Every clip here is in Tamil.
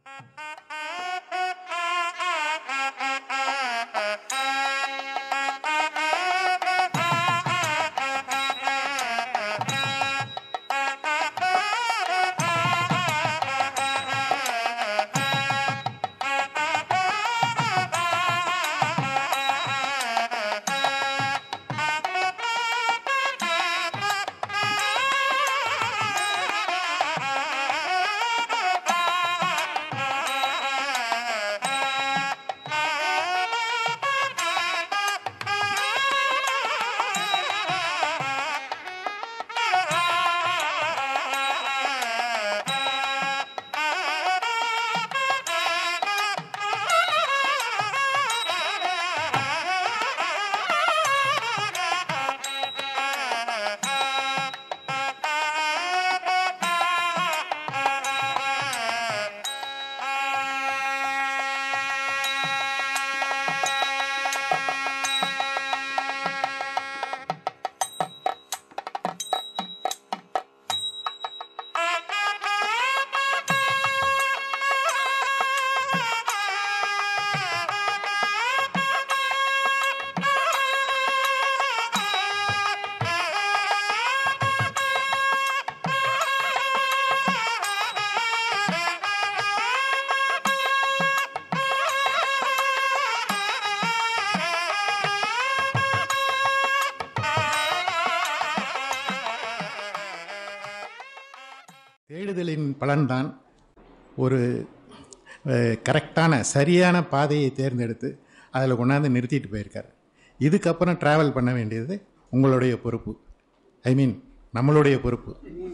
தேடுதலின் பலன்தான் ஒரு அஹ், கரெக்டான சரியான பாதையை தேர்ந்தெடுத்து அதில் கொண்டாந்து நிறுத்திட்டு போயிருக்கார் இதுக்கப்புறம் ட்ராவல் பண்ண வேண்டியது உங்களுடைய பொறுப்பு ஐ மீன் நம்மளுடைய பொறுப்பு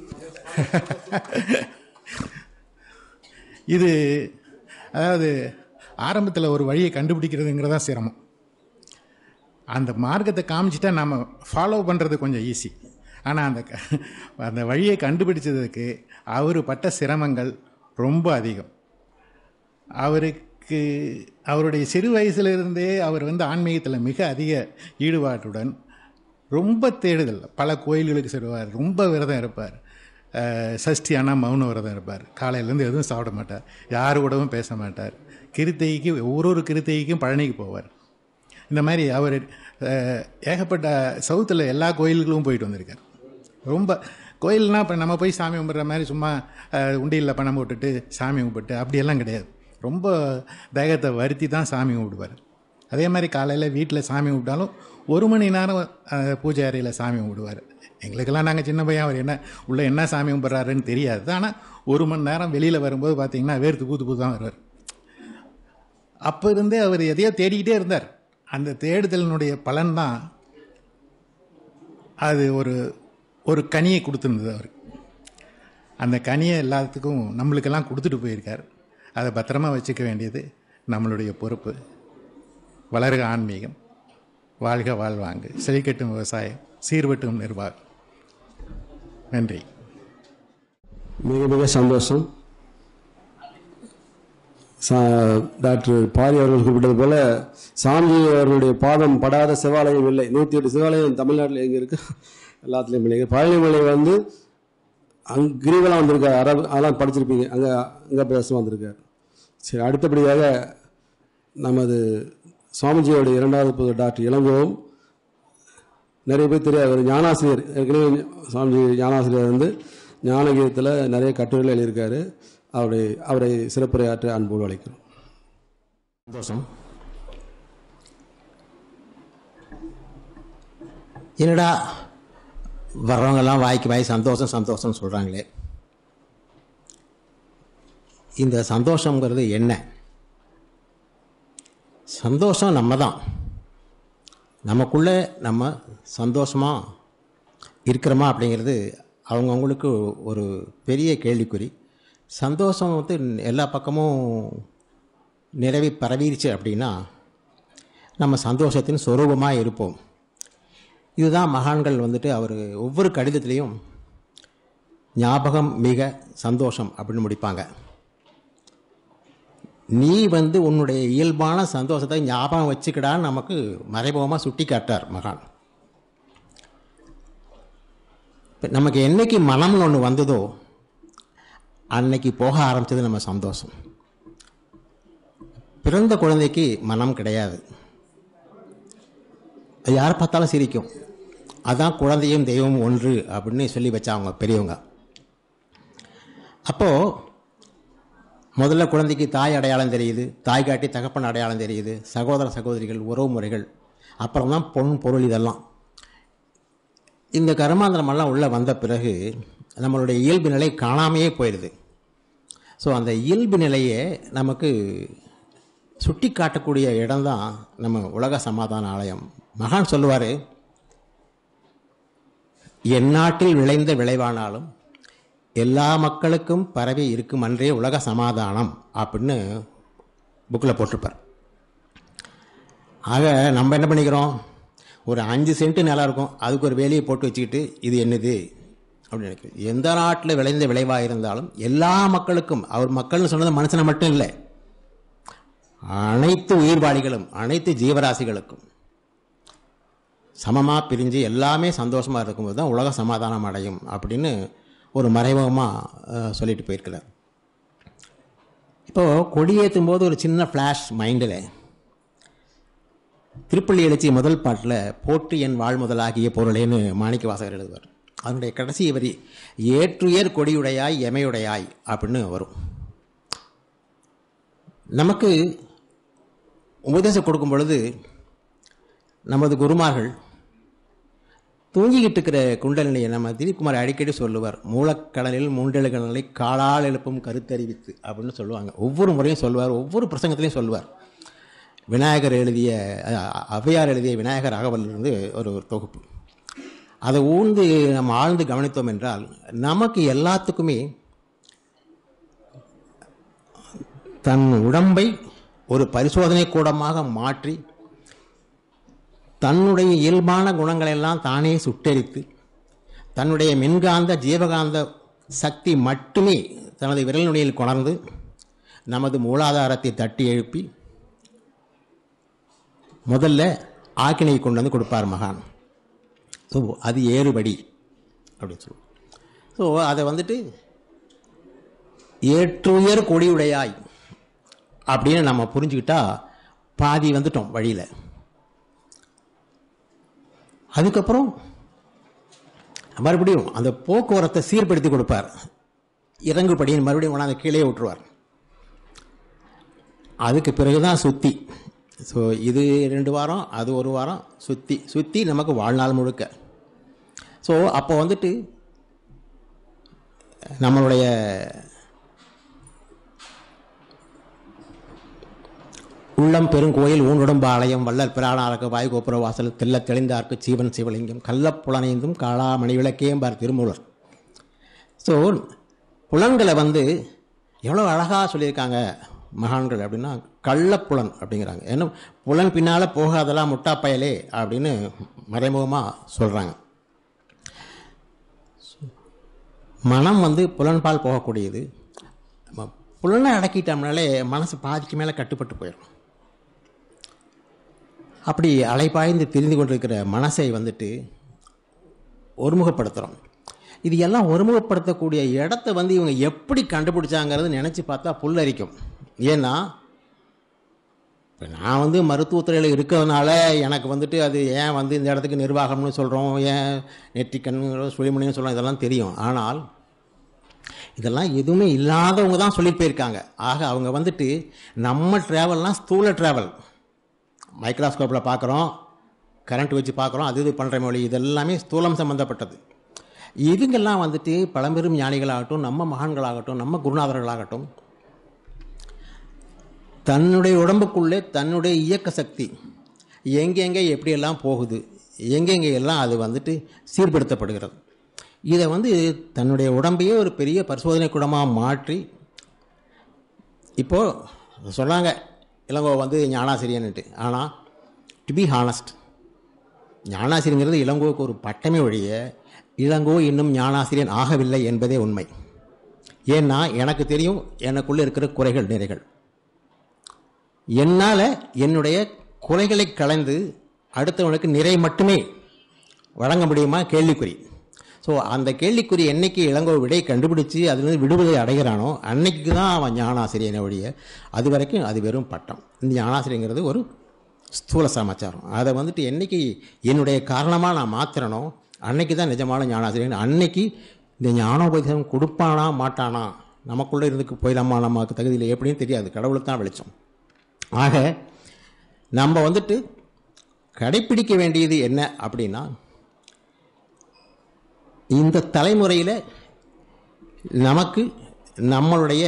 இது அதாவது ஆரம்பத்தில் ஒரு வழியை கண்டுபிடிக்கிறதுங்கிறதா சிரமம் அந்த மார்க்கத்தை காமிச்சிட்டா நம்ம ஃபாலோ பண்ணுறது கொஞ்சம் ஈஸி ஆனால் அந்த க- அந்த வழியை கண்டுபிடிச்சதுக்கு அவர் பட்ட சிரமங்கள் ரொம்ப அதிகம் அவருக்கு அவருடைய சிறு வயசுலேருந்தே அவர் வந்து ஆன்மீகத்தில் மிக அதிக ஈடுபாட்டுடன் ரொம்ப தேடுதல் பல கோயில்களுக்கு செல்வார் ரொம்ப விரதம் இருப்பார் அஹ், சஷ்டி ஆனால் மௌன விரதம் இருப்பார் காலையிலேருந்து எதுவும் சாப்பிட மாட்டார் யாரு கூடவும் பேச மாட்டார் கிருத்தைக்கு ஒரு ஒரு கிருத்தைக்கும் பழனிக்கு போவார் இந்த மாதிரி அவர் அஹ், ஏகப்பட்ட சவுத்தில் எல்லா கோயில்களும் போயிட்டு வந்திருக்கார் ரொம்ப கோயில்னா இப்போ நம்ம போய் சாமி கும்பிட்ற மாதிரி சும்மா அஹ், உண்டியலில் பணம் போட்டுட்டு சாமி கும்பிட்டு அப்படியெல்லாம் கிடையாது ரொம்ப தேகத்தை வருத்தி தான் சாமி கும்பிடுவார் அதே மாதிரி காலையில் வீட்டில் சாமி கும்பிட்டாலும் ஒரு மணி நேரம் அஹ், பூஜை அறையில் சாமி கும்பிடுவார் எங்களுக்கெல்லாம் நாங்கள் சின்ன பையன் அவர் என்ன உள்ள என்ன சாமி கும்பிட்றாருன்னு தெரியாது ஆனால் ஒரு மணி நேரம் வெளியில் வரும்போது பார்த்தீங்கன்னா வேர்த்து பூத்து பூத்து தான் வருவார் அப்போ இருந்தே அவர் எதையோ தேடிக்கிட்டே இருந்தார் அந்த தேடுதலினுடைய பலன்தான் அது ஒரு ஒரு கனியை கொடுத்துருந்தது அவருக்கு அந்த கனியை எல்லாத்துக்கும் நம்மளுக்கெல்லாம் கொடுத்துட்டு போயிருக்கார் அதை பத்திரமா வச்சுக்க வேண்டியது நம்மளுடைய பொறுப்பு வளர்க ஆன்மீகம் வாழ்க வாழ்வாங்கு செழிக்கட்டும் விவசாயம் சீர்வட்டும் நிர்வாகம் நன்றி மிக மிக சந்தோஷம் சா- டாக்டர் பாரி அவர்கள் குறிப்பிட்டது போல சாமி அவர்களுடைய பாதம் படாத சிவாலயம் இல்லை நூற்றி எட்டு சிவாலயம் தமிழ்நாட்டில் எங்கே இருக்கு எல்லாத்துலேயும் இல்லை பழனிமலை வந்து அங் கிரிவலம் வந்திருக்காரு அரபு அதெல்லாம் படிச்சிருப்பீங்க அங்கே அங்கே பேச வந்திருக்கார் சரி அடுத்தபடியாக நமது சுவாமிஜியோட இரண்டாவது புது டாக்டர் இளங்கோவும் நிறைய பேர் தெரியாது அவர் ஞானாசிரியர் ஏற்கனவே சுவாமிஜி ஞானாசிரியர் வந்து ஞானகீதத்தில் நிறைய கட்டுரைகள் எழுதியிருக்காரு அவருடைய அவரை சிறப்புரையாற்ற அன்போடு அழைக்கிறோம் சந்தோஷம் என்னடா வர்றவங்கெல்லாம் வாய்க்கு வாய் சந்தோஷம் சந்தோஷம்னு சொல்கிறாங்களே இந்த சந்தோஷங்கிறது என்ன சந்தோஷம் நம்ம தான் நமக்குள்ளே நம்ம சந்தோஷமாக இருக்கிறோமா அப்படிங்கிறது அவங்கவுங்களுக்கு ஒரு பெரிய கேள்விக்குறி சந்தோஷம் வந்து எல்லா பக்கமும் நிறவி பரவிருச்சு அப்படின்னா நம்ம சந்தோஷத்தின் சொரூபமாக இருப்போம் இதுதான் மகான்கள் வந்துட்டு அவர் ஒவ்வொரு கடிதத்திலையும் ஞாபகம் மிக சந்தோஷம் அப்படின்னு முடிப்பாங்க நீ வந்து உன்னுடைய இயல்பான சந்தோஷத்தை ஞாபகம் வச்சுக்கிடான்னு நமக்கு மறைமுகமாக சுட்டி காட்டார் மகான் இப்ப நமக்கு என்னைக்கு மனம்னு ஒன்று வந்ததோ அன்னைக்கு போக ஆரம்பிச்சது நம்ம சந்தோஷம் பிறந்த குழந்தைக்கு மனம் கிடையாது அது யாரை பார்த்தாலும் சிரிக்கும் அதான் குழந்தையும் தெய்வமும் ஒன்று அப்படின்னு சொல்லி வச்சாங்க பெரியவங்க அப்போது முதல்ல குழந்தைக்கு தாய் அடையாளம் தெரியுது தாய் காட்டி தகப்பன் அடையாளம் தெரியுது சகோதர சகோதரிகள் உறவு முறைகள் அப்புறம் தான் பொன் பொருள் இதெல்லாம் இந்த கர்மாந்திரமெல்லாம் உள்ளே வந்த பிறகு நம்மளுடைய இயல்பு நிலை காணாமையே போயிடுது ஸோ அந்த இயல்பு நிலையை நமக்கு சுட்டி காட்டக்கூடிய இடம்தான் நம்ம உலக சமாதான ஆலயம் மகான் சொல்லுவார் எந்நாட்டில் விளைந்த விளைவானாலும் எல்லா மக்களுக்கும் பரவி இருக்கும் அன்றே உலக சமாதானம் அப்படின்னு புக்கில் போட்டிருப்பார் ஆக நம்ம என்ன பண்ணிக்கிறோம் ஒரு அஞ்சு சென்ட் நிலம் இருக்கும் அதுக்கு ஒரு வேலையை போட்டு வச்சுக்கிட்டு இது என்னது அப்படின்னு நினைக்கிறேன் எந்த நாட்டில் விளைந்த விளைவாக இருந்தாலும் எல்லா மக்களுக்கும் அவர் மக்கள்னு சொன்னது மனுஷனை மட்டும் இல்லை அனைத்து உயிர்வாளிகளும் அனைத்து ஜீவராசிகளுக்கும் சமமாக பிரிஞ்சு எல்லாமே சந்தோஷமாக இருக்கும்போது தான் உலக சமாதானம் அடையும் அப்படின்னு ஒரு மறைமுகமாக சொல்லிட்டு போயிருக்கிறார் இப்போது கொடியேற்றும் போது ஒரு சின்ன ஃப்ளாஷ் மைண்டில் திருப்பள்ளி எழுச்சி முதல் பாட்டில் போட்டு என் வாழ் முதலாகிய பொருளேன்னு மாணிக்க வாசகர் எழுதுவார் அதனுடைய கடைசி வரி ஏற்றுயர் கொடியுடையாய் எமையுடையாய் அப்படின்னு வரும் நமக்கு உபதேசம் கொடுக்கும் பொழுது நமது குருமார்கள் தூங்கிக்கிட்டு இருக்கிற குண்டலினியை நம்ம திலீப்குமார் அடிக்கடி சொல்லுவார் மூலக்கடலில் மூண்டெழுகடலை காலால் எழுப்பும் கருத்தறிவித்து அப்படின்னு சொல்லுவாங்க ஒவ்வொரு முறையும் சொல்லுவார் ஒவ்வொரு பிரசங்கத்திலையும் சொல்லுவார் விநாயகர் எழுதிய அஹ், ஔவையார் எழுதிய விநாயகர் அகவலிருந்து ஒரு ஒரு தொகுப்பு அதை ஊர்ந்து நம்ம ஆழ்ந்து கவனித்தோம் என்றால் நமக்கு எல்லாத்துக்குமே தன் உடம்பை ஒரு பரிசோதனை கூடமாக மாற்றி தன்னுடைய இயல்பான குணங்களை எல்லாம் தானே சுட்டெரித்து தன்னுடைய மின்காந்த ஜீவகாந்த சக்தி மட்டுமே தனது விரல் நுனியில் கொணர்ந்து நமது மூலாதாரத்தை தட்டி எழுப்பி முதல்ல ஆக்கினை கொண்டு வந்து கொடுப்பார் மகான் ஸோ அது ஏறுபடி அப்படின்னு சொல்லுவோம் ஸோ அதை வந்துட்டு ஏற்றுயர் கொடியுடையாய் அப்படின்னு நம்ம புரிஞ்சுக்கிட்டா பாதி வந்துட்டோம் வழியில் அதுக்கப்புறம் மறுபடியும் அந்த போக்குவரத்தை சீர்படுத்தி கொடுப்பார் இறங்குபடின்னு மறுபடியும் கொண்டாந்து கீழே விட்டுருவார் அதுக்கு பிறகுதான் சுத்தி ஸோ இது ரெண்டு வாரம் அது ஒரு வாரம் சுத்தி சுத்தி நமக்கு வாழ்நாள் முழுக்க ஸோ அப்போ வந்துட்டு நம்மளுடைய உள்ளம் பெருங்கோயில் ஊனுடம்பு ஆலயம் வள்ளல் பிராணாரக்கு வாய் கோபுர வாசல் தெல்ல தெளிந்தார்க்கு சீவன் சிவலிங்கம் கள்ளப்புலனைந்தும் காளா மணி விளக்கேம்பார் திருமூலர் ஸோ புலன்களை வந்து எவ்வளோ அழகாக சொல்லியிருக்காங்க மகான்கள் அப்படின்னா கள்ளப்புலன் அப்படிங்கிறாங்க ஏன்னா புலன் பின்னால் போகாதெல்லாம் முட்டா பயலே அப்படின்னு மறைமுகமாக சொல்கிறாங்க மனம் வந்து புலன்பால் போகக்கூடியது நம்ம புலனை அடக்கிட்டோம்னாலே மனசு பாதிக்கு மேலே கட்டுப்பட்டு போயிடும் அப்படி அலைபாய்ந்து திரிந்து கொண்டிருக்கிற மனசை வந்துட்டு ஒருமுகப்படுத்துகிறோம் இது எல்லாம் ஒருமுகப்படுத்தக்கூடிய இடத்த வந்து இவங்க எப்படி கண்டுபிடிச்சாங்கிறது நினச்சி பார்த்தா புல்லரிக்கும் ஏன்னா இப்போ நான் வந்து மருத்துவத்துறையில் இருக்கிறதுனால எனக்கு வந்துட்டு அது ஏன் வந்து இந்த இடத்துக்கு நிர்வாகம்னு சொல்கிறோம் ஏன் நெற்றிக்கண் சுழிமணின்னு சொல்கிறோம் இதெல்லாம் தெரியும் ஆனால் இதெல்லாம் எதுவுமே இல்லாதவங்க தான் சொல்லி போயிருக்காங்க ஆக அவங்க வந்துட்டு நம்ம ட்ராவல்லாம் ஸ்தூல ட்ராவல் மைக்ரோஸ்கோப்பில் பார்க்குறோம் கரண்ட் வச்சு பார்க்குறோம் அது இது பண்ணுற மொழி இதெல்லாமே ஸ்தூலம் சம்மந்தப்பட்டது இவங்கெல்லாம் வந்துட்டு பழம்பெரும் ஞானிகளாகட்டும் நம்ம மகான்களாகட்டும் நம்ம குருநாதர்களாகட்டும் தன்னுடைய உடம்புக்குள்ளே தன்னுடைய இயக்க சக்தி எங்கெங்கே எப்படியெல்லாம் போகுது எங்கெங்கே எல்லாம் அது வந்துட்டு சீர்படுத்தப்படுகிறது இதை வந்து தன்னுடைய உடம்பையே ஒரு பெரிய பரிசோதனை கூடமாக மாற்றி இப்போது சொன்னாங்க இளங்கோ வந்து ஞானாசிரியன்னுட்டு ஆனால் டு பி ஹானஸ்ட் ஞானாசிரியங்கிறது இளங்கோவுக்கு ஒரு பட்டமே ஒழிய இளங்கோ இன்னும் ஞானாசிரியன் ஆகவில்லை என்பதே உண்மை ஏன்னா எனக்கு தெரியும் எனக்குள்ளே இருக்கிற குறைகள் நிறைகள் என்னால் என்னுடைய குறைகளை கலந்து அடுத்தவனுக்கு நிறை மட்டுமே வழங்க முடியுமா கேள்விக்குறி ஸோ அந்த கேள்விக்குறி என்னைக்கு இளங்கோ விடை கண்டுபிடிச்சு அதுலேருந்து விடுதலை அடைகிறானோ அன்னைக்கு தான் அவன் ஞானாசிரியனை ஒழிய அது வரைக்கும் அது வெறும் பட்டம் இந்த ஞானாசிரியங்கிறது ஒரு ஸ்தூல சமாச்சாரம் அதை வந்துட்டு என்னைக்கு என்னுடைய காரணமாக நான் மாத்துறனோ அன்னைக்கு தான் நிஜமான ஞானாசிரியன் அன்னைக்கு இந்த ஞானோபதேசம் கொடுப்பானா மாட்டானா நமக்குள்ளே இருந்து போயிடலாமா நமக்கு தகுதியில் எப்படின்னு தெரியாது கடவுளுக்கு தான் வெளிச்சம் ஆக நம்ம வந்துட்டு கடைப்பிடிக்க வேண்டியது என்ன அப்படின்னா இந்த தலைமுறையில் நமக்கு நம்மளுடைய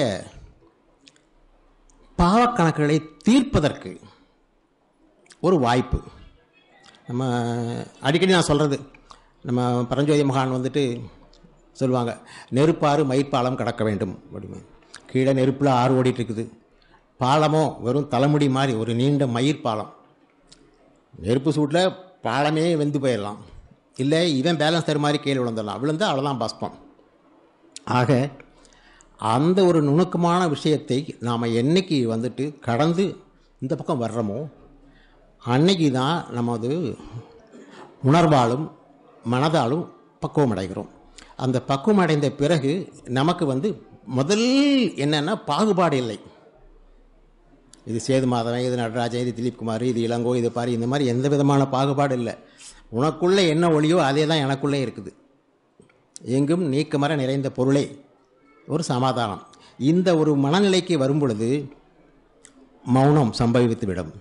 பாவக்கணக்குகளை தீர்ப்பதற்கு ஒரு வாய்ப்பு நம்ம அடிக்கடி நான் சொல்கிறது நம்ம பரஞ்சோதி மகான் வந்துட்டு சொல்லுவாங்க நெருப்பாறு மயிர்பாலம் கடக்க வேண்டும் அப்படின்னு கீழே நெருப்பில் ஆறு ஓடிட்டு இருக்குது பாலமோ வெறும் தலைமுடி மாதிரி ஒரு நீண்ட மயிர் பாலம் நெருப்பு சூட்டில் பாலமே வெந்து போயிடலாம் இல்லை இவன் பேலன்ஸ் தர மாதிரி கீழே விழுந்துடலாம் விழுந்தா அவ்வளோதான் பஸ்பம் ஆக அந்த ஒரு நுணுக்கமான விஷயத்தை நாம் என்னைக்கு வந்துட்டு கடந்து இந்த பக்கம் வர்றோமோ அன்னைக்கு தான் நமது உணர்வாலும் மனதாலும் பக்குவம் அடைகிறோம் அந்த பக்குவம் அடைந்த பிறகு நமக்கு வந்து முதல் என்னன்னா பாகுபாடு இல்லை இது சேது மாதவன் இது நடராஜன் இது திலீப் குமார் இது இளங்கோ இது பாரு இந்த மாதிரி எந்த விதமான பாகுபாடு இல்லை உனக்குள்ளே என்ன ஒளியோ அதே தான் எனக்குள்ளே இருக்குது எங்கும் நீக்கமர நிறைந்த பொருளே ஒரு சமாதானம் இந்த ஒரு மனநிலைக்கு வரும் பொழுது மௌனம் சம்பவித்து விடும்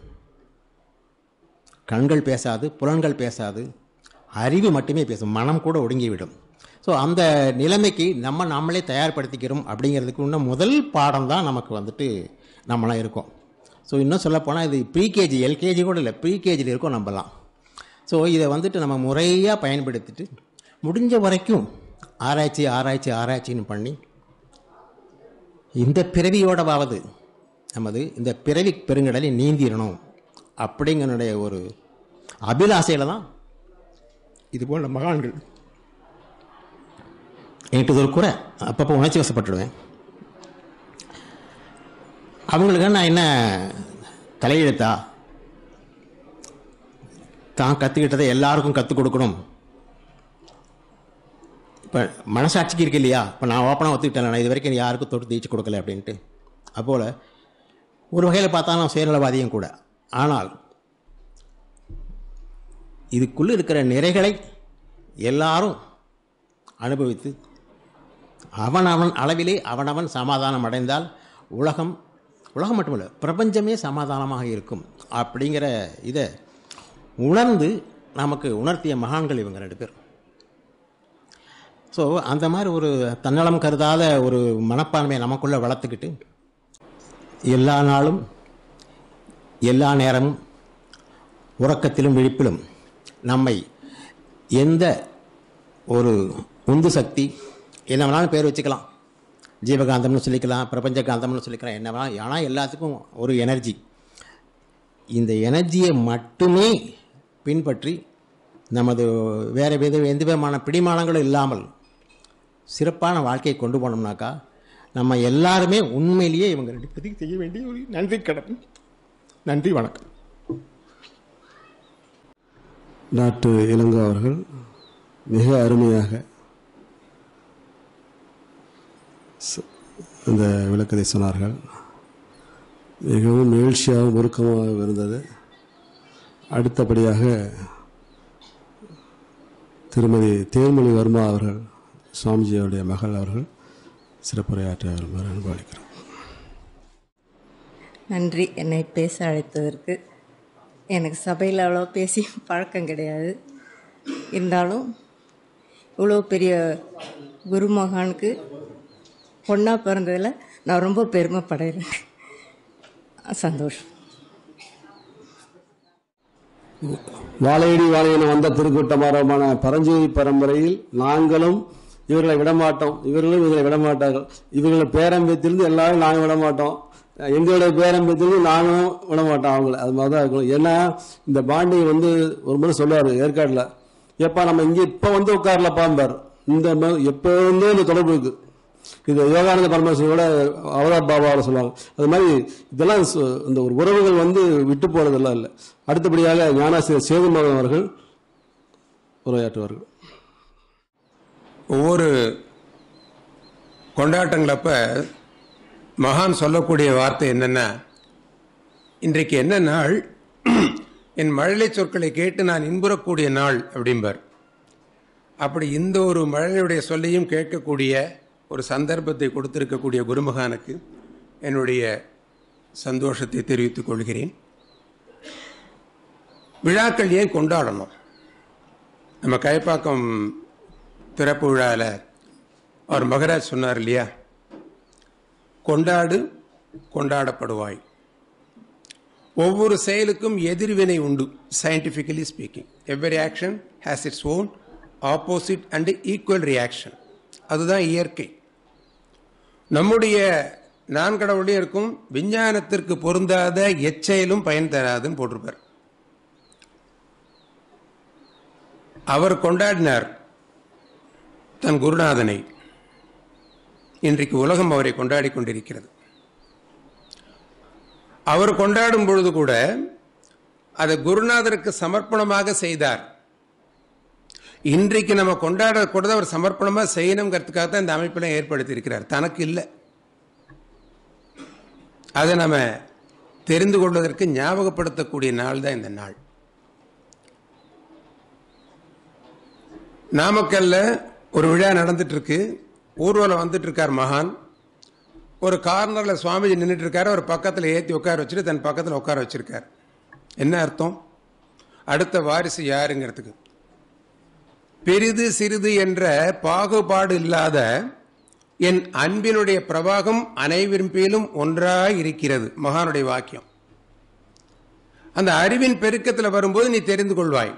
கண்கள் பேசாது புலன்கள் பேசாது அறிவு மட்டுமே பேசும் மனம் கூட ஒடுங்கிவிடும் ஸோ அந்த நிலைமைக்கு நம்ம நாமளே தயார்படுத்திக்கிறோம் அப்படிங்கிறதுக்கு இன்னும் முதல் பாடம் தான் நமக்கு வந்துட்டு நம்மளாம் இருக்கோம் ஸோ இன்னும் சொல்லப்போனால் இது ப்ரீகேஜி எல்கேஜி கூட இல்லை ப்ரீகேஜியில் இருக்கோம் நம்பலாம் ஸோ இதை வந்துட்டு நம்ம முறையாக பயன்படுத்திட்டு முடிஞ்ச வரைக்கும் ஆராய்ச்சி ஆராய்ச்சி ஆராய்ச்சின்னு பண்ணி இந்த பிறவியோடவாவது நமது இந்த பிறவி பெருங்கடலை நீந்திரணும் அப்படிங்கனுடைய ஒரு அபிலாசையில் தான் இது போன்ற மகான்கள் என்கிட்ட இது ஒரு குறை அப்பப்போ உணர்ச்சி வசப்பட்டுடுவேன் அவங்களுக்கு நான் என்ன தலையெழுத்தா தான் கற்றுக்கிட்டதை எல்லாருக்கும் கற்றுக் கொடுக்கணும் இப்போ மனசாட்சிக்கு இருக்கு இல்லையா இப்போ நான் ஓப்பனாக ஒத்துக்கிட்டேன் நான் இது வரைக்கும் யாருக்கும் தொட்டு தீச்சு கொடுக்கல அப்படின்ட்டு அப்போல ஒரு வகையில் பார்த்தா நான் சுயநலவாதியும் கூட ஆனால் இதுக்குள்ளே இருக்கிற நிறைகளை எல்லாரும் அனுபவித்து அவனவன் அளவிலே அவனவன் சமாதானம் அடைந்தால் உலகம் உலகம் மட்டுமல்ல பிரபஞ்சமே சமாதானமாக இருக்கும் அப்படிங்கிற இதை உணர்ந்து நமக்கு உணர்த்திய மகான்கள் இவங்க ரெண்டு பேர் ஸோ அந்த மாதிரி ஒரு தன்னலம் கருதாத ஒரு மனப்பான்மையை நமக்குள்ளே வளர்த்துக்கிட்டு எல்லா நாளும் எல்லா நேரமும் உறக்கத்திலும் விழிப்பிலும் நம்மை எந்த ஒரு உந்து சக்தி என்ன வேணாலும் பேர் வச்சுக்கலாம் ஜீவகாந்தம்னு சொல்லிக்கலாம் பிரபஞ்ச காந்தம்னு சொல்லிக்கலாம் என்ன வேணாலும் ஆனால் எல்லாத்துக்கும் ஒரு எனர்ஜி இந்த எனர்ஜியை மட்டுமே பின்பற்றி நமது வேறு வித எந்த விதமான பிடிமானங்களும் இல்லாமல் சிறப்பான வாழ்க்கையை கொண்டு போனோம்னாக்கா நம்ம எல்லாருமே உண்மையிலேயே இவங்க ரெண்டு பேருக்கு செய்ய வேண்டிய ஒரு நன்றி கடன் நன்றி வணக்கம் டாக்டர் இளங்கோ அவர்கள் மிக அருமையாக ச- இந்த விளக்கத்தை சொன்னார்கள் மிகவும் மகிழ்ச்சியாகவும் உருக்கமாகவும் இருந்தது அடுத்தபடியாக திருமதி தேன்மொழி வர்மா அவர்கள் சுவாமிஜியோடைய மகள் அவர்கள் சிறப்புரையாற்ற வருமாறு அன்பு அளிக்கிறோம் நன்றி என்னை பேச அழைத்ததற்கு எனக்கு சபையில் அவ்வளோ பேசி பழக்கம் கிடையாது இருந்தாலும் இவ்வளோ பெரிய குருமகானுக்கு பொண்ணாக பிறந்ததில் நான் ரொம்ப பெருமைப்படுறேன் சந்தோஷம் வாழையடி வாழையென வந்த திருக்கூட்டமரமான பரஞ்சோதி பரம்பரையில் நாங்களும் இவர்களை விடமாட்டோம் இவர்களும் இவர்களை விடமாட்டார்கள் இவர்களை பேரம்பத்திலிருந்து எல்லாரும் நாங்கள் விடமாட்டோம் எங்களுடைய பேரம்பத்திலிருந்து நாங்களும் விடமாட்டோம் அவங்கள அது மாதிரி தான் இருக்கணும் ஏன்னா இந்த பாண்டி வந்து ஒரு முறை சொல்லுவார் ஏற்காட்டில் எப்பா நம்ம இங்கே இப்போ வந்து உட்காரல பாம்பார் இந்த ம- எப்போ இருந்தே இந்த தொடர்பு இருக்கு இது யோகானந்த பரமேஸ்வரோட அவதார் பாபாவோட சொல்லுவாங்க அது மாதிரி இதெல்லாம் சு- இந்த ஒரு உறவுகள் வந்து விட்டு போறதெல்லாம் இல்லை அடுத்தபடியாக ஞானாசிரியர் சேதுமாதன் அவர்கள் உரையாற்றுவார்கள் ஒவ்வொரு கொண்டாட்டங்களப்ப மகான் சொல்லக்கூடிய வார்த்தை என்னன்னா இன்றைக்கு என்ன நாள் என் மழலை சொற்களை கேட்டு நான் இன்புறக்கூடிய நாள் அப்படிம்பார் அப்படி இந்த ஒரு மழலையுடைய சொல்லையும் கேட்கக்கூடிய ஒரு சந்தர்ப்பத்தை கொடுத்திருக்கக்கூடிய குருமகானுக்கு என்னுடைய சந்தோஷத்தை தெரிவித்துக் கொள்கிறேன் விழாக்கள் ஏன் கொண்டாடணும் நம்ம கைப்பாக்கம் திறப்பு விழாவில் அவர் மகராஜ் சொன்னார் இல்லையா கொண்டாடு கொண்டாடப்படுவாய் ஒவ்வொரு செயலுக்கும் எதிர்வினை உண்டு scientifically speaking every action has its own opposite and equal reaction அதுதான் இயற்கை நம்முடைய நான் கடவுளே இருக்கும் விஞ்ஞானத்திற்கு பொருந்தாத எச்செயலும் பயன் தராதுன்னு போட்டிருப்பார் அவர் கொண்டாடினார் தன் குருநாதனை இன்றைக்கு உலகம் அவரை கொண்டாடி கொண்டிருக்கிறது அவர் கொண்டாடும் பொழுது கூட அதை குருநாதருக்கு சமர்ப்பணமாக செய்தார் இன்றைக்கு நம்ம கொண்டாட கூட அவர் சமர்ப்பணமாக செய்யணுங்கிறதுக்காக தான் இந்த அமைப்பெல்லாம் ஏற்படுத்தி இருக்கிறார் தனக்கு இல்லை அதை நம்ம தெரிந்து கொள்வதற்கு ஞாபகப்படுத்தக்கூடிய நாள் தான் இந்த நாள் நாமக்கல்ல ஒரு விழா நடந்துட்டு இருக்கு ஊர்வலம் வந்துட்டு இருக்கார் மகான் ஒரு கார்னர்ல சுவாமிஜி நின்றுட்டு இருக்காரு ஒரு பக்கத்தில் ஏற்றி உட்கார வச்சுட்டு தன் பக்கத்தில் உட்கார வச்சிருக்கார் என்ன அர்த்தம் அடுத்த வாரிசு யாருங்கிறதுக்கு பெரிது சிறிது என்ற பாகுபாடு இல்லாத என் அன்பினுடைய பிரவாகம் அனைவரின் பேரும் ஒன்றாய் இருக்கிறது மகானுடைய வாக்கியம் அந்த அறிவின் பெருக்கத்தில் வரும்போது நீ தெரிந்து கொள்வாய்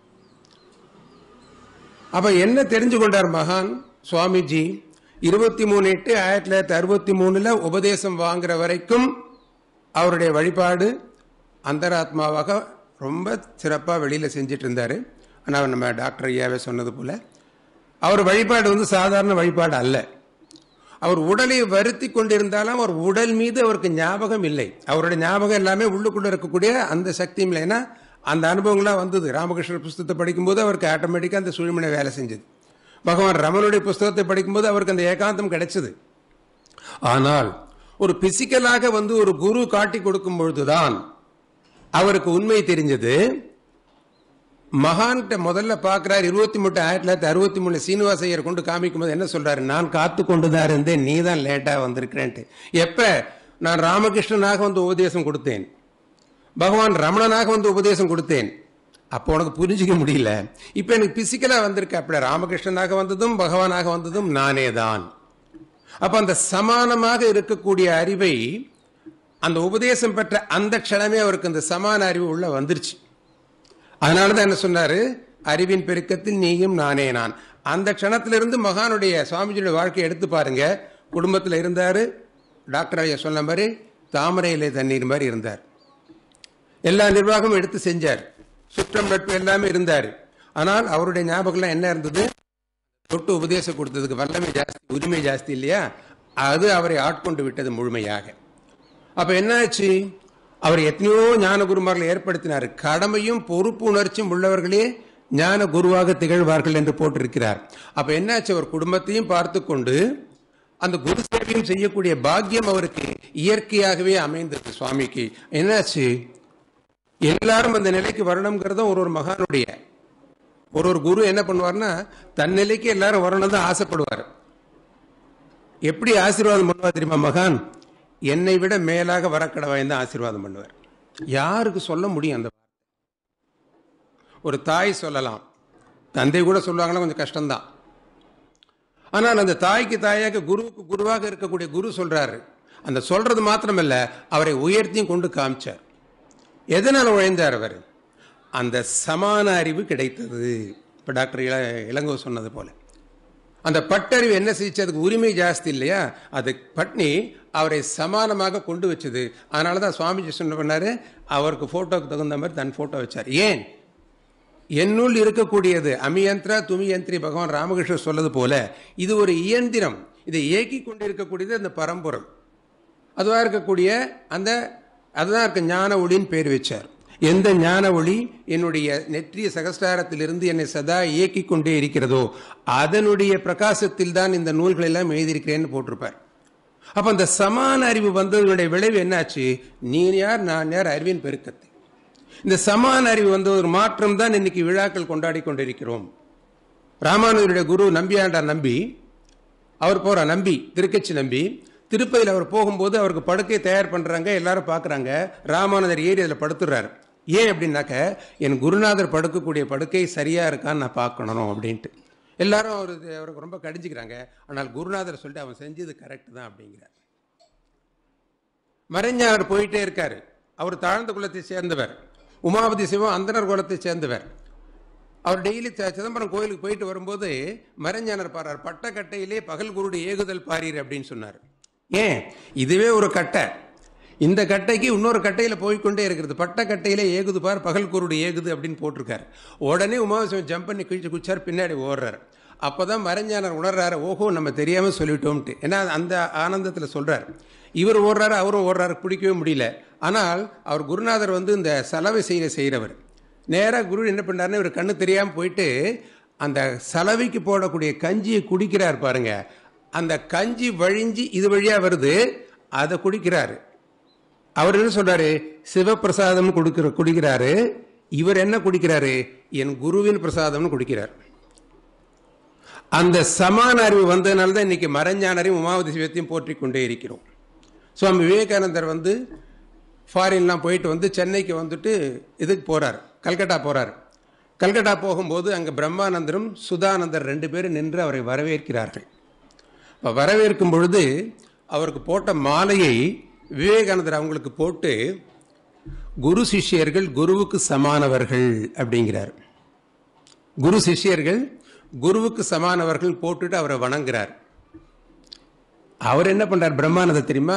அப்ப என்ன தெரிஞ்சு கொண்டார் மகான் சுவாமிஜி இருபத்தி மூணு எட்டு ஆயிரத்தி தொள்ளாயிரத்தி அறுபத்தி மூணுல உபதேசம் வாங்குற வரைக்கும் அவருடைய வழிபாடு அந்தராத்மாவாக ரொம்ப சிறப்பாக வெளியில் செஞ்சிட்டு இருந்தார் ஆனால் நம்ம டாக்டர் ஐயாவே சொன்னது போல அவர் வழிபாடு வந்து சாதாரண வழிபாடு அல்ல அவர் உடலை வருத்தி கொண்டிருந்தாலும் அவர் உடல் மீது அவருக்கு ஞாபகம் இல்லை அவருடைய ஞாபகம் எல்லாமே உள்ளுக்குள்ள இருக்கக்கூடிய அந்த சக்தியும் இல்லை ஏன்னா அந்த அனுபவங்கள்லாம் வந்தது ராமகிருஷ்ணர் புஸ்தகத்தை படிக்கும்போது அவருக்கு ஆட்டோமேட்டிக்காக அந்த சுழிமனை வேலை செஞ்சது பகவான் ரமனுடைய புஸ்தகத்தை படிக்கும்போது அவருக்கு அந்த ஏகாந்தம் கிடைச்சது ஆனால் ஒரு பிசிக்கலாக வந்து ஒரு குரு காட்டி கொடுக்கும் பொழுதுதான் அவருக்கு உண்மை தெரிஞ்சது மகான்கிட்ட முதல்ல பார்க்கிறார் இருபத்தி மூணு ஆயிரத்தி தொள்ளாயிரத்தி அறுபத்தி மூணு சீனிவாசையர் கொண்டு காமிக்கும் போது என்ன சொல்றாரு நான் காத்து கொண்டுதான் இருந்தேன் நீ தான் லேட்டா வந்திருக்கிறேன்ட்டு எப்ப நான் ராமகிருஷ்ணனாக வந்து உபதேசம் கொடுத்தேன் பகவான் ரமணனாக வந்து உபதேசம் கொடுத்தேன் அப்போ உனக்கு புரிஞ்சிக்க முடியல இப்ப எனக்கு பிசிக்கலா வந்திருக்க அப்படி ராமகிருஷ்ணனாக வந்ததும் பகவானாக வந்ததும் நானே தான் அப்ப அந்த சமானமாக இருக்கக்கூடிய அறிவை அந்த உபதேசம் பெற்ற அந்த க்ஷணமே அவருக்கு அந்த சமான அறிவு உள்ள வந்துருச்சு அதனாலதான் என்ன சொன்னாரு அறிவின் பெருக்கத்தில் நீயும் நானே நான் அந்த க்ஷணத்திலிருந்து மகானுடைய சுவாமிஜியுடைய வாழ்க்கையை எடுத்து பாருங்க குடும்பத்தில் இருந்தாரு டாக்டர் ஐயா சொன்ன மாதிரி தாமரை இலை தண்ணீர் மாதிரி இருந்தார் எல்லா நிர்வாகமும் எடுத்து செஞ்சார் சுற்றம் நட்பு எல்லாமே இருந்தார் ஆனால் அவருடைய ஞாபகம்லாம் என்ன இருந்தது தொட்டு உபதேசம் கொடுத்ததுக்கு வல்லமை ஜாஸ்தி உரிமை ஜாஸ்தி இல்லையா அது அவரை ஆட்கொண்டு விட்டது முழுமையாக அப்ப என்னாச்சு அவர் எத்தனையோ ஞான குருமார்களை ஏற்படுத்தினார் கடமையும் பொறுப்பு உணர்ச்சியும் உள்ளவர்களே ஞான குருவாக திகழ்வார்கள் என்று போட்டிருக்கிறார் அப்ப என்னாச்சு அவர் குடும்பத்தையும் பார்த்து கொண்டு அந்த குரு சேவையும் செய்யக்கூடிய பாக்கியம் அவருக்கு இயற்கையாகவே அமைந்தது சுவாமிக்கு என்னாச்சு எல்லாரும் அந்த நிலைக்கு வரணுங்கிறதும் ஒரு ஒரு மகானுடைய ஒரு ஒரு குரு என்ன பண்ணுவார்னா தன் நிலைக்கு எல்லாரும் வரணும் தான் ஆசைப்படுவார் எப்படி ஆசீர்வாதம் பண்ணுவார் தெரியுமா மகான் என்னை விட மேலாக வரக்கடவாய் தான் ஆசீர்வாதம் பண்ணுவார் யாருக்கு சொல்ல முடியும் அந்த வார்த்தை ஒரு தாய் சொல்லலாம் தந்தை கூட சொல்லுவாங்கன்னா கொஞ்சம் கஷ்டம்தான் ஆனால் அந்த தாய்க்கு தாயாக குருவுக்கு குருவாக இருக்கக்கூடிய குரு சொல்றாரு அந்த சொல்றது மாத்திரமல்ல அவரை உயர்த்தியும் கொண்டு காமிச்சார் எதனால் உழைந்தார் அவர் அந்த சமான அறிவு கிடைத்தது இப்போ டாக்டர் இள இளங்கோ சொன்னது போல அந்த பட்டறிவு என்ன செஞ்சு அதுக்கு உரிமை ஜாஸ்தி இல்லையா அது பட்னி அவரை சமானமாக கொண்டு வச்சது அதனால தான் சுவாமிஜி சொன்ன பண்ணாரு அவருக்கு போட்டோக்கு தகுந்த மாதிரி தன் போட்டோ வச்சார் ஏன் என்னுள் இருக்கக்கூடியது அமியந்திரா துமியந்திரி பகவான் ராமகிருஷ்ணர் சொல்லது போல இது ஒரு இயந்திரம் இதை இயக்கி கொண்டிருக்கக்கூடியது அந்த பரம்பொருள் அதுவாக இருக்கக்கூடிய அந்த அதுதான் இருக்க ஞான ஒளின்னு பேர் வச்சார் எந்த ஞான ஒளி என்னுடைய நெற்றிய சகஸ்டாரத்திலிருந்து என்னை சதா இயக்கிக் கொண்டே இருக்கிறதோ அதனுடைய பிரகாசத்தில் தான் இந்த நூல்கள் எல்லாம் எழுதியிருக்கிறேன்னு போட்டிருப்பார் அப்ப அந்த சமான அறிவு வந்ததனுடைய விளைவு என்னாச்சு நீ யார் நான் யார் அறிவின் பெருக்கத்தை இந்த சமான அறிவு வந்த ஒரு மாற்றம் தான் இன்னைக்கு விழாக்கள் கொண்டாடி கொண்டிருக்கிறோம் ராமானுஜருடைய குரு நம்பியாண்டார் நம்பி அவர் போற நம்பி திருக்கச்சி நம்பி திருப்பதியில் அவர் போகும்போது அவருக்கு படுக்கை தயார் பண்றாங்க எல்லாரும் பார்க்கறாங்க ராமானுஜர் ஏறி அதில் படுத்துறாரு ஏன் அப்படின்னாக்க என் குருநாதர் படுக்கக்கூடிய படுக்கை சரியா இருக்கான்னு நான் பார்க்கணும் அப்படின்ட்டு எல்லாரும் அவர் அவருக்கு ரொம்ப கடிஞ்சுக்கிறாங்க ஆனால் குருநாதர் சொல்லிட்டு அவன் செஞ்சது கரெக்ட் தான் அப்படிங்கிறார் மறைஞார் போயிட்டே இருக்காரு அவர் தாழ்ந்த குலத்தை சேர்ந்தவர் உமாபதி சிவம் அந்தனர் குலத்தை சேர்ந்தவர் அவர் டெய்லி த- சிதம்பரம் கோயிலுக்கு போயிட்டு வரும்போது மறைஞானர் பாடுறார் பட்டக்கட்டையிலே பகல் குருடு ஏகுதல் பாரீர் அப்படின்னு சொன்னார் ஏன் இதுவே ஒரு கட்டை இந்த கட்டைக்கு இன்னொரு கட்டையில போய்க்கொண்டே இருக்கிறது பட்டக்கட்டையிலே ஏகுது பார் பகல் குருடு ஏகுது அப்படின்னு போட்டிருக்காரு உடனே உமாசிவம் ஜம்ப் பண்ணி கிழிச்சு குச்சார் பின்னாடி ஓடுறாரு அப்பதான் மறைஞானர் உணர்றாரு ஓஹோ நம்ம தெரியாம சொல்லிட்டோம்ட்டு ஏன்னா அந்த ஆனந்தத்துல சொல்றாரு இவர் ஓடுறாரு அவரும் ஓடுறாரு பிடிக்கவே முடியல ஆனால் அவர் குருநாதர் வந்து இந்த சலவை செய்ய செய்கிறவர் நேராக குரு என்ன பண்ணாருன்னு இவர் கண்ணு தெரியாமல் போயிட்டு அந்த சலவைக்கு போடக்கூடிய கஞ்சியை குடிக்கிறார் பாருங்க அந்த கஞ்சி வழிஞ்சி இது வழியா வருது அதை குடிக்கிறாரு அவர் என்ன சொல்றாரு சிவபிரசாதம் கொடுக்கிற குடிக்கிறாரு இவர் என்ன குடிக்கிறாரு என் குருவின் பிரசாதம்னு குடிக்கிறார் அந்த சமான அறிவு வந்ததுனால தான் இன்னைக்கு மறைஞானரையும் உமாவதி சிவத்தையும் போற்றிக் கொண்டே இருக்கிறோம் சுவாமி விவேகானந்தர் வந்து ஃபாரின்லாம் போயிட்டு வந்து சென்னைக்கு வந்துட்டு இதுக்கு போறார் கல்கட்டா போறார் கல்கட்டா போகும்போது அங்கே பிரம்மானந்தரும் சுதானந்தர் ரெண்டு பேரும் நின்று அவரை வரவேற்கிறார்கள் அப்ப வரவேற்கும் பொழுது அவருக்கு போட்ட மாலையை விவேகானந்தர் அவங்களுக்கு போட்டு குரு சிஷ்யர்கள் குருவுக்கு சமானவர்கள் அப்படிங்கிறார் குரு சிஷ்யர்கள் குருவுக்கு சமானவர்கள் போட்டுட்டு அவரை வணங்குறார் அவர் என்ன பண்றார் பிரம்மானந்தர் தெரியுமா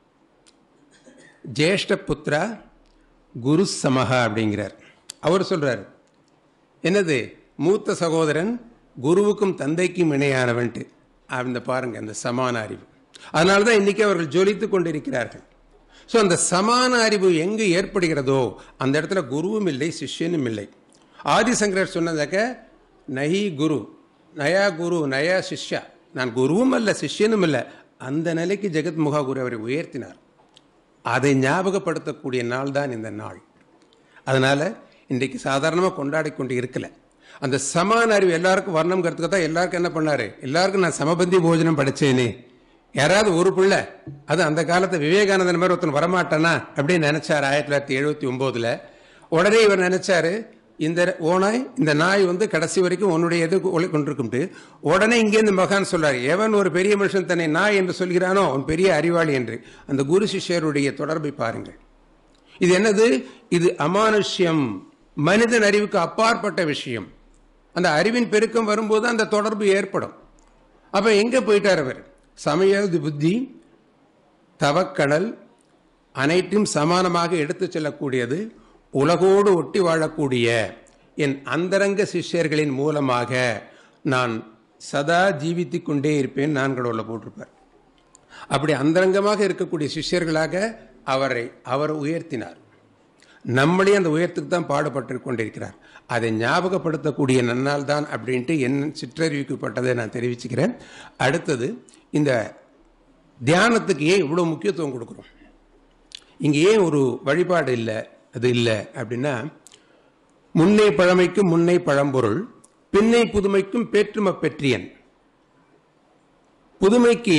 ஜேஷ்ட புத்ரா குரு சமஹா அப்படிங்கிறார் அவர் சொல்றார் என்னது மூத்த சகோதரன் குருவுக்கும் தந்தைக்கும் இணையானவன்ட்டு அந்த பாருங்க அந்த சமான அறிவு அதனால தான் இன்னைக்கு அவர்கள் ஜொலித்துக் கொண்டிருக்கிறார்கள் ஸோ அந்த சமான அறிவு எங்கு ஏற்படுகிறதோ அந்த இடத்துல குருவும் இல்லை சிஷ்யனும் இல்லை ஆதிசங்கரர் சொன்னதாக்க நஹி குரு நயா குரு நயா சிஷ்யா நான் குருவும் அல்ல சிஷ்யனும் அல்ல அந்த நிலைக்கு ஜெகத் முகா குரு அவரை உயர்த்தினார் அதை ஞாபகப்படுத்தக்கூடிய நாள் தான் இந்த நாள் அதனால இன்றைக்கு சாதாரணமாக கொண்டாடி கொண்டு இருக்கல அந்த சமான அறிவு எல்லாருக்கும் வரணுங்கிறதுக்கு தான் எல்லாருக்கும் என்ன பண்ணாரு எல்லாருக்கும் நான் சமபந்தி போஜனம் படிச்சேனே யாராவது ஒரு பிள்ளை அது அந்த காலத்து விவேகானந்தன் மாதிரி ஒருத்தன் வரமாட்டானா அப்படின்னு நினைச்சார் ஆயிரத்தி தொள்ளாயிரத்தி எழுபத்தி ஒன்பதுல உடனே இவர் நினைச்சாரு இந்த ஓனாய் இந்த நாய் வந்து கடைசி வரைக்கும் உன்னுடைய எது ஒளி கொண்டிருக்கும்ட்டு உடனே இங்கேருந்து மகான் சொல்றாரு எவன் ஒரு பெரிய மனுஷன் தன்னை நாய் என்று சொல்கிறானோ அவன் பெரிய அறிவாளி என்று அந்த குரு சிஷ்யருடைய தொடர்பை பாருங்கள் இது என்னது இது அமானுஷ்யம் மனிதன் அறிவுக்கு அப்பாற்பட்ட விஷயம் அந்த அறிவின் பெருக்கம் வரும்போது அந்த தொடர்பு ஏற்படும் அப்ப எங்க போயிட்டார் அவர் சமயது புத்தி தவக்கடல் அனைத்தும் சமானமாக எடுத்துச் செல்லக்கூடியது உலகோடு ஒட்டி வாழக்கூடிய என் அந்தரங்க சிஷ்யர்களின் மூலமாக நான் சதா ஜீவித்துக் கொண்டே இருப்பேன் நான் கடவுளை போட்டிருப்பார் அப்படி அந்தரங்கமாக இருக்கக்கூடிய சிஷ்யர்களாக அவரை அவர் உயர்த்தினார் நம்மளே அந்த உயரத்துக்கு தான் பாடுபட்டு கொண்டிருக்கிறார் அதை ஞாபகப்படுத்தக்கூடிய நன்னால் தான் அப்படின்ட்டு என் சிற்றறிவிக்கப்பட்டதை நான் தெரிவிச்சுக்கிறேன் அடுத்தது இந்த தியானத்துக்கு ஏன் இவ்வளோ முக்கியத்துவம் கொடுக்குறோம் இங்கே ஏன் ஒரு வழிபாடு இல்லை அது இல்லை அப்படின்னா முன்னை பழமைக்கும் முன்னை பழம்பொருள் பின்னை புதுமைக்கும் பேற்றும பெற்றியன் புதுமைக்கு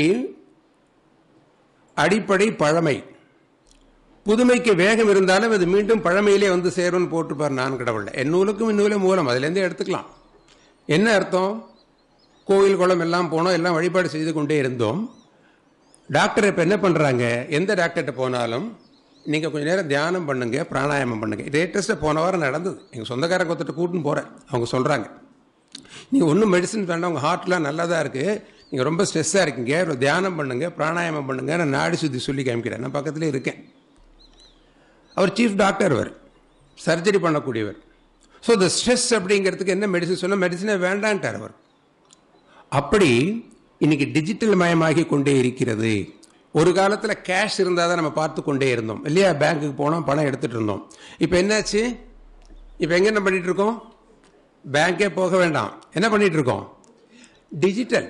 அடிப்படை பழமை புதுமைக்கு வேகம் இருந்தாலும் அது மீண்டும் பழமையிலே வந்து சேரும்னு போட்டுப்பார் நான் கடவுள் என் நூலுக்கும் இந்நூலே மூலம் அதுலேருந்தே எடுத்துக்கலாம் என்ன அர்த்தம் கோவில் குளம் எல்லாம் போனோம் எல்லாம் வழிபாடு செய்து கொண்டே இருந்தோம் டாக்டர் இப்போ என்ன பண்ணுறாங்க எந்த டாக்டர்கிட்ட போனாலும் நீங்கள் கொஞ்ச நேரம் தியானம் பண்ணுங்க பிராணாயாமம் பண்ணுங்க லேட்டஸ்ட்டாக போன வாரம் நடந்தது எங்கள் சொந்தக்கார கொத்துட்டு கூட்டின்னு போகிறேன் அவங்க சொல்கிறாங்க நீங்கள் ஒன்றும் மெடிசன் வேண்டாம் உங்கள் ஹார்ட்லாம் நல்லா தான் இருக்குது நீங்கள் ரொம்ப ஸ்ட்ரெஸ்ஸாக இருக்கீங்க ஒரு தியானம் பண்ணுங்க பிராணாயாமம் பண்ணுங்க நான் நாடி சுற்றி சொல்லி காமிக்கிறேன் நான் பக்கத்துலேயே இருக்கேன் அவர் சீஃப் டாக்டர் அவர் சர்ஜரி பண்ணக்கூடியவர் ஸோ இந்த ஸ்ட்ரெஸ் அப்படிங்கிறதுக்கு என்ன மெடிசன் சொன்னால் மெடிசனே வேண்டான்ட்டார் அவர் அப்படி இன்னைக்கு டிஜிட்டல் மயமாகி கொண்டே இருக்கிறது ஒரு காலத்தில் கேஷ் இருந்தால் தான் நம்ம பார்த்து கொண்டே இருந்தோம் இல்லையா பேங்க்குக்கு போனோம் பணம் எடுத்துட்டு இருந்தோம் இப்போ என்னாச்சு இப்போ எங்க என்ன பண்ணிட்டு இருக்கோம் பேங்க்கே போக வேண்டாம் என்ன பண்ணிட்டு இருக்கோம் டிஜிட்டல்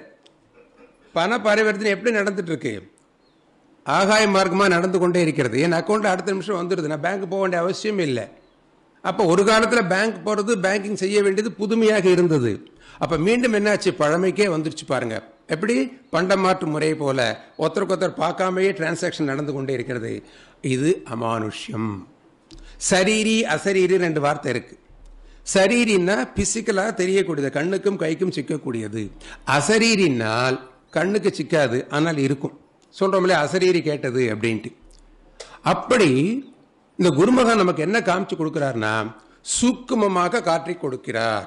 பண பரிவர்த்தனை எப்படி நடந்துட்டு இருக்கு ஆகாய மார்க்கமாக நடந்து கொண்டே இருக்கிறது என் அக்கௌண்ட் அடுத்த நிமிஷம் வந்துடுது நான் பேங்க் போக வேண்டிய அவசியம் இல்லை அப்போ ஒரு காலத்தில் பேங்க் போகிறது பேங்கிங் செய்ய வேண்டியது புதுமையாக இருந்தது அப்போ மீண்டும் என்னாச்சு பழமைக்கே வந்துருச்சு பாருங்க எப்படி பண்ட மாற்று முறை போல ஒருத்தருக்கு ஒருத்தர் பார்க்காமயே டிரான்சாக்ஷன் நடந்து கொண்டே இருக்கிறது இது அமானுஷ்யம் சரீரி அசரீரி ரெண்டு வார்த்தை இருக்கு சரீரின்னா பிசிக்கலா தெரியக்கூடியது கண்ணுக்கும் கைக்கும் சிக்கக்கூடியது அசரீரினால் கண்ணுக்கு சிக்காது ஆனால் இருக்கும் சொல்றோம்ல அசரீரி கேட்டது அப்படின்ட்டு அப்படி இந்த குருமகன் நமக்கு என்ன காமிச்சு கொடுக்கிறார்னா சூக்குமமாக காற்றி கொடுக்கிறார்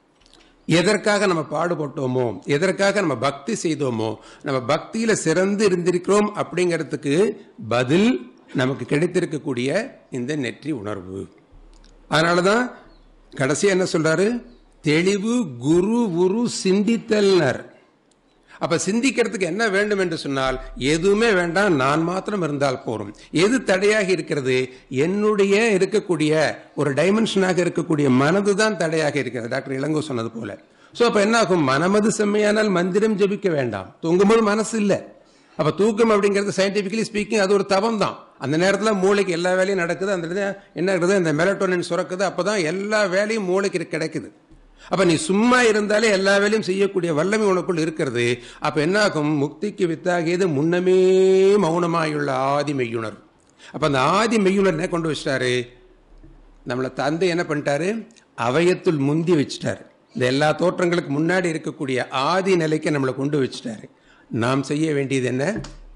எதற்காக நம்ம பாடுபட்டோமோ எதற்காக நம்ம பக்தி செய்தோமோ நம்ம பக்தியில சிறந்து இருந்திருக்கிறோம் அப்படிங்கிறதுக்கு பதில் நமக்கு கிடைத்திருக்கக்கூடிய இந்த நெற்றி உணர்வு அதனாலதான் கடைசியா என்ன சொல்றாரு தெளிவு குரு உரு சிந்தித்தல்னர் அப்ப சிந்திக்கிறதுக்கு என்ன வேண்டும் என்று சொன்னால் எதுவுமே வேண்டாம் நான் மாத்திரம் இருந்தால் போரும் எது தடையாக இருக்கிறது என்னுடைய இருக்கக்கூடிய ஒரு டைமென்ஷனாக இருக்கக்கூடிய மனது தான் தடையாக இருக்கிறது டாக்டர் இளங்கோ சொன்னது போல சோ அப்ப என்ன ஆகும் மனமது செம்மையானால் மந்திரம் ஜபிக்க வேண்டாம் தூங்கும்போது மனசு இல்லை அப்ப தூக்கம் அப்படிங்கிறது சயின்டிபிக்கலி ஸ்பீக்கிங் அது ஒரு தவம் தான் அந்த நேரத்துல மூளைக்கு எல்லா வேலையும் நடக்குது அந்த இடத்துல என்ன ஆகுது இந்த மெலட்டோனின் சுரக்குது அப்பதான் எல்லா வேலையும் மூளைக்கு கிடைக்குது அப்ப நீ சும்மா இருந்தாலே எல்லா வேலையும் செய்யக்கூடிய வல்லமை உனக்குள் இருக்கிறது அப்ப என்ன ஆகும் முக்திக்கு வித்தாகியது முன்னமே மௌனமாயுள்ள ஆதி மெய்யுணர் அப்ப அந்த ஆதி மெய்யுணர் என்ன கொண்டு வச்சிட்டாரு நம்மளை தந்தை என்ன பண்ணிட்டாரு அவயத்துள் முந்தி வச்சிட்டாரு இந்த எல்லா தோற்றங்களுக்கு முன்னாடி இருக்கக்கூடிய ஆதி நிலைக்கு நம்மளை கொண்டு வச்சிட்டாரு நாம் செய்ய வேண்டியது என்ன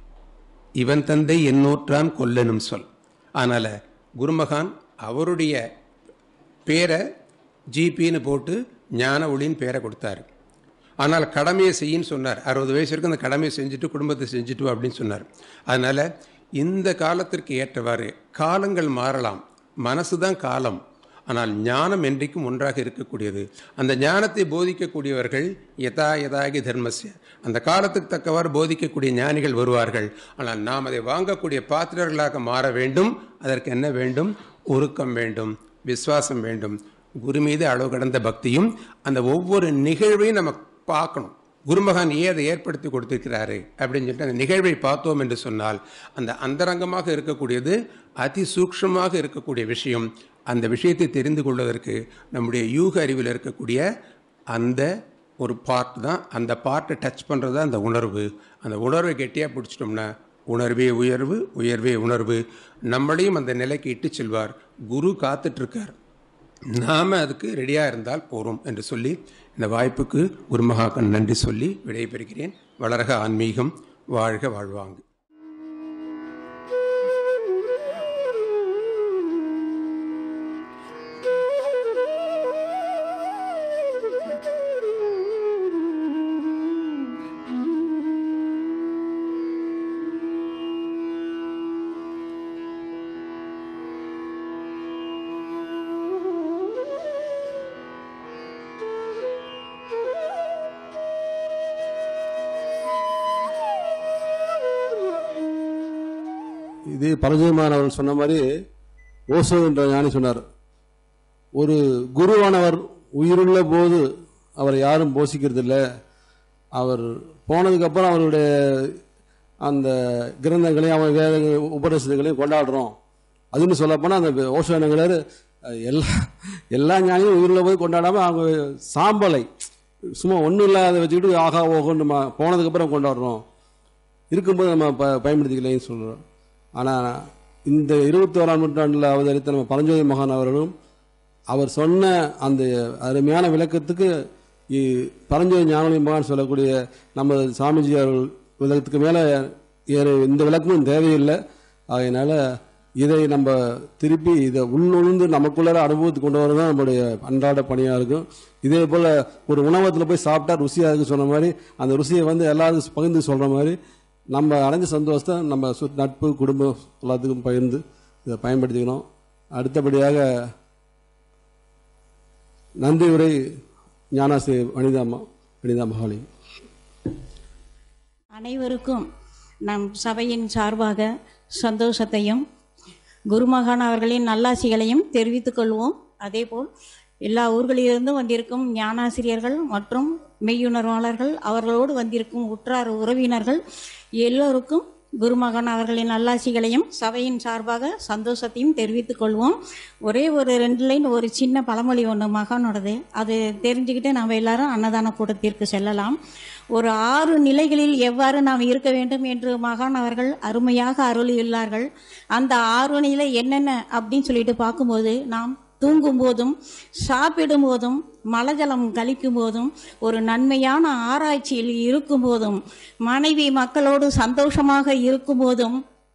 இவன் தந்தை என்னோற்றான் கொல்லனும் சொல் அதனால குருமகான் அவருடைய பேரை ஜிபின்னு போட்டு ஞான ஒளின்னு பேரை கொடுத்தாரு ஆனால் கடமையை செய்யின்னு சொன்னார் அறுபது வயசு வரைக்கும் அந்த கடமையை செஞ்சுட்டு குடும்பத்தை செஞ்சுட்டு வா அப்படின்னு சொன்னார் அதனால இந்த காலத்திற்கு ஏற்றவாறு காலங்கள் மாறலாம் மனசு தான் காலம் ஆனால் ஞானம் என்றைக்கும் ஒன்றாக இருக்கக்கூடியது அந்த ஞானத்தை போதிக்கக்கூடியவர்கள் யதா யதாகி தர்மஸ்ய அந்த காலத்துக்கு தக்கவாறு போதிக்கக்கூடிய ஞானிகள் வருவார்கள் ஆனால் நாம் அதை வாங்கக்கூடிய பாத்திரர்களாக மாற வேண்டும் அதற்கு என்ன வேண்டும் ஒருக்கம் வேண்டும் விசுவாசம் வேண்டும் குரு மீது அளவு கடந்த பக்தியும் அந்த ஒவ்வொரு நிகழ்வையும் நம்ம பார்க்கணும் குருமகான் ஏன் அதை ஏற்படுத்தி கொடுத்திருக்கிறாரு அப்படின்னு சொல்லிட்டு அந்த நிகழ்வை பார்த்தோம் என்று சொன்னால் அந்த அந்தரங்கமாக இருக்கக்கூடியது அதி சூக்ஷமாக இருக்கக்கூடிய விஷயம் அந்த விஷயத்தை தெரிந்து கொள்வதற்கு நம்முடைய யூக அறிவில் இருக்கக்கூடிய அந்த ஒரு பார்ட் தான் அந்த பார்ட்டை டச் பண்ணுறது தான் அந்த உணர்வு அந்த உணர்வை கெட்டியாக பிடிச்சிட்டோம்னா உணர்வே உயர்வு உயர்வே உணர்வு நம்மளையும் அந்த நிலைக்கு இட்டு செல்வார் குரு காத்துட்டு இருக்கார் நாம அதுக்கு ரெடியா இருந்தால் போறோம் என்று சொல்லி இந்த வாய்ப்புக்கு குருமகாக்கன் நன்றி சொல்லி விடைபெறுகிறேன் வளர்க ஆன்மீகம் வாழ்க வாழ்வாங்கு இது பரஞ்சயமான் அவர்கள் சொன்ன மாதிரி ஓசோ என்ற ஞானி சொன்னார் ஒரு குருவானவர் உயிருள்ள போது அவரை யாரும் போஷிக்கிறது இல்லை அவர் போனதுக்கப்புறம் அவருடைய அந்த கிரந்தங்களையும் அவர் வேத உபதேசங்களையும் கொண்டாடுறோம் அதுன்னு சொல்லப்போனால் அந்த ஓசோ என்கிறார் எல்லா எல்லா ஞானியும் உயிருள்ள போது கொண்டாடாமல் அவங்க சாம்பலை சும்மா ஒன்றும் இல்லாத வச்சுக்கிட்டு ஆகா ஓகோன்னு நம்ம போனதுக்கப்புறம் கொண்டாடுறோம் இருக்கும்போது நம்ம ப பயன்படுத்திக்கலைன்னு சொல்கிறோம் ஆனால் இந்த இருபத்தி ஓராம் நூற்றாண்டில் அவதரித்த நம்ம பரஞ்சோதி மகான் அவர்களும் அவர் சொன்ன அந்த அருமையான விளக்கத்துக்கு இ- பரஞ்சோதி ஞானொலி மகான் சொல்லக்கூடிய நம்ம சாமிஜி அவர்கள் விளக்கத்துக்கு மேலே வேறு எந்த விளக்கமும் தேவையில்லை அதனால இதை நம்ம திருப்பி இதை உள்நுழைந்து நமக்குள்ளார அனுபவத்துக்கு கொண்டு வரது தான் நம்மளுடைய அன்றாட பணியாக இருக்கும் இதே போல் ஒரு உணவகத்தில் போய் சாப்பிட்டா ருசியாக இருக்கு சொன்ன மாதிரி அந்த ருசியை வந்து எல்லாருக்கும் பகிர்ந்து சொல்கிற மாதிரி நம்ம அடைஞ்ச சந்தோஷத்தை நம்ம சு நட்பு குடும்பம் எல்லாத்துக்கும் பகிர்ந்து இதை பயன்படுத்திக்கணும் அடுத்தபடியாக நன்றி உரை ஞானாசி வனிதாமா வனிதா மகாலி அனைவருக்கும் நம் சபையின் சார்பாக சந்தோஷத்தையும் குருமகான் அவர்களின் நல்லாசிகளையும் தெரிவித்துக் கொள்வோம் அதேபோல் எல்லா ஊர்களிலிருந்தும் வந்திருக்கும் ஞானாசிரியர்கள் மற்றும் மெய்யுணர்வாளர்கள் அவர்களோடு வந்திருக்கும் உற்றார் உறவினர்கள் எல்லோருக்கும் குருமகன் அவர்களின் நல்லாசிகளையும் சபையின் சார்பாக சந்தோஷத்தையும் தெரிவித்துக் கொள்வோம் ஒரே ஒரு ரெண்டு லைன் ஒரு சின்ன பழமொழி ஒன்று மகானோடது அது தெரிஞ்சுக்கிட்டு நாம் எல்லாரும் அன்னதான கூட்டத்திற்கு செல்லலாம் ஒரு ஆறு நிலைகளில் எவ்வாறு நாம் இருக்க வேண்டும் என்று மகான் அவர்கள் அருமையாக அருளியுள்ளார்கள் அந்த ஆறு நிலை என்னென்ன அப்படின்னு சொல்லிட்டு பார்க்கும்போது நாம் தூங்கும் போதும் சாப்பிடும் போதும் மலஜலம் கழிக்கும் போதும் ஒரு நன்மையான ஆராய்ச்சியில் இருக்கும் போதும் மனைவி மக்களோடு சந்தோஷமாக இருக்கும் போதும்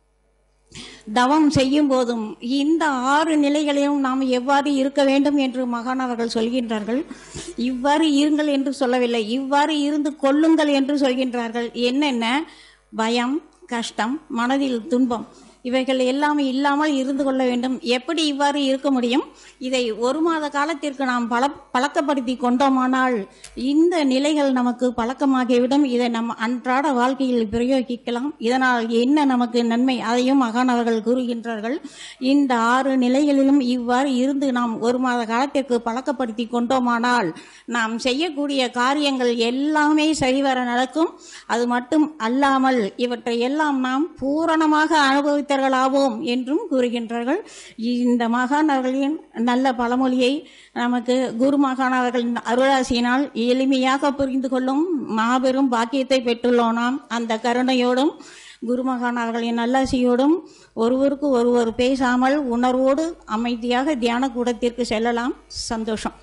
தவம் செய்யும் போதும் இந்த ஆறு நிலைகளையும் நாம் எவ்வாறு இருக்க வேண்டும் என்று மகான் அவர்கள் சொல்கின்றார்கள் இவ்வாறு இருங்கள் என்று சொல்லவில்லை இவ்வாறு இருந்து கொள்ளுங்கள் என்று சொல்கின்றார்கள் என்னென்ன பயம் கஷ்டம் மனதில் துன்பம் இவைகள் எல்லாமே இல்லாமல் இருந்து கொள்ள வேண்டும் எப்படி இவ்வாறு இருக்க முடியும் இதை ஒரு மாத காலத்திற்கு நாம் பல பழக்கப்படுத்தி கொண்டோமானால் இந்த நிலைகள் நமக்கு பழக்கமாகிவிடும் இதை நம் அன்றாட வாழ்க்கையில் பிரயோகிக்கலாம் இதனால் என்ன நமக்கு நன்மை அதையும் மகான் அவர்கள் கூறுகின்றார்கள் இந்த ஆறு நிலைகளிலும் இவ்வாறு இருந்து நாம் ஒரு மாத காலத்திற்கு பழக்கப்படுத்தி கொண்டோமானால் நாம் செய்யக்கூடிய காரியங்கள் எல்லாமே சரிவர நடக்கும் அது மட்டும் அல்லாமல் இவற்றை எல்லாம் நாம் பூரணமாக அனுபவித்தவர்களாவோம் என்றும் கூறுகின்றார்கள் இந்த மகான் அவர்களின் நல்ல பழமொழியை நமக்கு குரு மகான் அவர்களின் அருளாசியினால் எளிமையாக புரிந்து கொள்ளும் மாபெரும் பாக்கியத்தை பெற்றுள்ளோம் நாம் அந்த கருணையோடும் குருமகான் அவர்களின் நல்லாசியோடும் ஒருவருக்கு ஒருவர் பேசாமல் உணர்வோடு அமைதியாக தியான கூடத்திற்கு செல்லலாம் சந்தோஷம்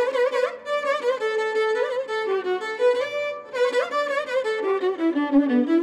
Thank you.